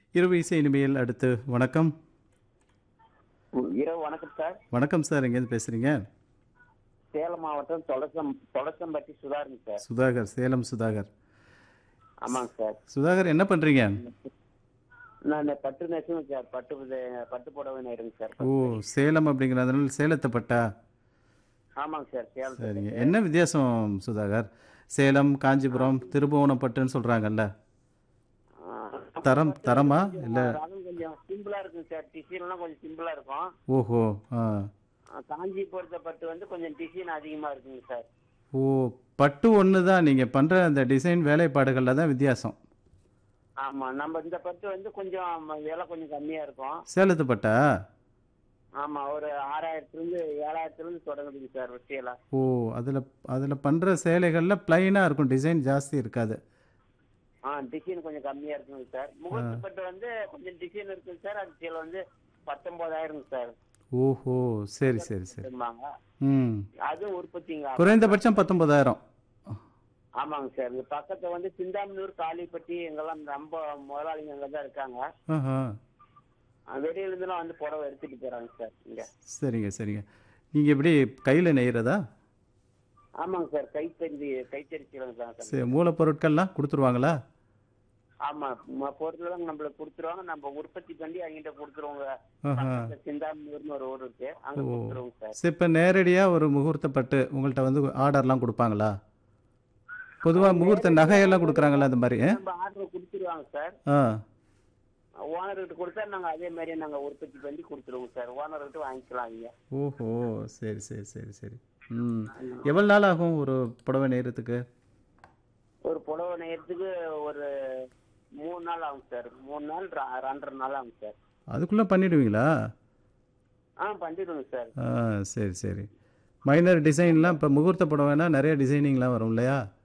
இரவு இசை இனிமையில் அடுத்து வணக்கம் இரவு வணக்கம் சார் வணக்கம் சார் எங்கேருந்து பேசுகிறீங்க சேலம் மாவட்டம் தொலசம் தொலசம்பட்டி சுதாருங்க சார் சுதாகர் சேலம் சுதாகர் ஆமாங்க சார் சுதாகர் என்ன பண்ணுறீங்க நான் இந்த பட்டு நெசுங்க சார் பட்டு இது- பட்டு புடவை நேருங்க சார் ஓ சேலம் அப்படிங்கிறதுனால சேலத்தை பட்டா ஆமாங்க சார் சேலம் சரிங்க என்ன வித்தியாசம் சுதாகர் சேலம் காஞ்சிபுரம் திருபுவனம் பட்டுன்னு சொல்கிறாங்கல்ல தரம் தரமா இல்லை ரகம் கொஞ்சம் சிம்பிளா இருக்குங்க சார் டிசைன்லாம் கொஞ்சம் சிம்பிளா இருக்கும் ஓஹோ ஆ ஆ, காஞ்சி பொறுத்த பட்டு வந்து கொஞ்சம் டிசைன் அதிகமா இருக்குங்க சார் ஓ பட்டு ஒன்று தான் நீங்கள் பண்ணுற அந்த டிசைன் வேலைப்பாடுகளில் தான் வித்தியாசம் ஆமா நம்ம இந்த பட்டு வந்து கொஞ்சம் விலை கொஞ்சம் கம்மியா இருக்கும் சேலத்து பட்டா ஆமா ஒரு ஆறாயிரத்துல இருந்து ஏழாயிரத்துல இருந்து தொடங்குதுங்க சார் விஷயம்லாம் ஓ அதில் அதில் பண்ணுற சேலைகளில் ப்ளைனாக இருக்கும் டிசைன் ஜாஸ்தி இருக்காது ஆ டிசைன் கொஞ்சம் கம்மியா இருக்குங்க சார் முகூர்த்த பட்டு வந்து கொஞ்சம் டிசைன் இருக்குங்க சார் அது சில வந்து பத்தொன்பதாயிரங்க சார் ஓஹோ சரி சரி சரி சொல்லுவாங்க ம் அதுவும் உற்பத்திங்க குறைந்தபட்சம் பத்தொன்பதாயிரம் ஆமாங்க சார் இந்த பக்கத்துல வந்து சிந்தாமனூர் காளிப்பட்டி எங்கெல்லாம் ரொம்ப முதலாளிங்க அங்க தான் இருக்காங்க ஆஹா அஹ் வெளியில இருந்துலாம் வந்து புடவை எடுத்துட்டு போறாங்க சார் இங்க சரிங்க சரிங்க நீங்கள் எப்படி கையில் நெய்கிறதா ஆமாங்க சார் கைத்தறி கைத்தறி சீலங்க தான் சார் சரி மூலப்பொருட்கள்லாம் கொடுத்துருவாங்களா ஆமா ம- பொருட்கள் நம்மளுக்கு கொடுத்துருவாங்க நம்ம உற்பத்தி பண்ணி அவங்ககிட்ட கொடுத்துருவாங்க ஆஹா பக்கத்துல சிந்தாமனூர்னு ஒரு ஊர் இருக்கு அங்க ஓ. கொடுத்துருவோங்க சார் சரி இப்போ நேரடியாக ஒரு முகூர்த்த பட்டு உங்கள்கிட்ட வந்து ஆர்டர்லாம் கொடுப்பாங்களா பொதுவாக முகூர்த்த நகையெல்லாம் கொடுக்குறாங்களா அந்த மாதிரி ஆ? நம்ம ஆர்டர் கொடுத்துருவாங்க சார் ஆ ஓனர்கிட்ட கொடுத்தா நாங்க அதே மாதிரி நாங்க உற்பத்தி பண்ணி கொடுத்துருவோங்க சார் ஓனர்கிட்ட வாங்கிக்கலாம் அவங்க ஓஹோ சரி சரி சரி சரி ம் எவ்வளோ நாள் ஆகும் ஒரு புடவை நெய்கிறதுக்கு ஒரு புடவை நெய்யறதுக்கு ஒரு மூணு நாள் ஆகும் சார் மூணு நாள் ர- ரெண்டரை நாள் ஆகும் சார் அதுக்குள்ளே பண்ணிடுவீங்களா ஆ பண்ணிடுவோங்க சார் ஆ சரி சரி மைனர் டிசைன்லாம் இப்போ முகூர்த்த புடவைனா நிறைய டிசைனிங்லாம் வரும் இல்லையா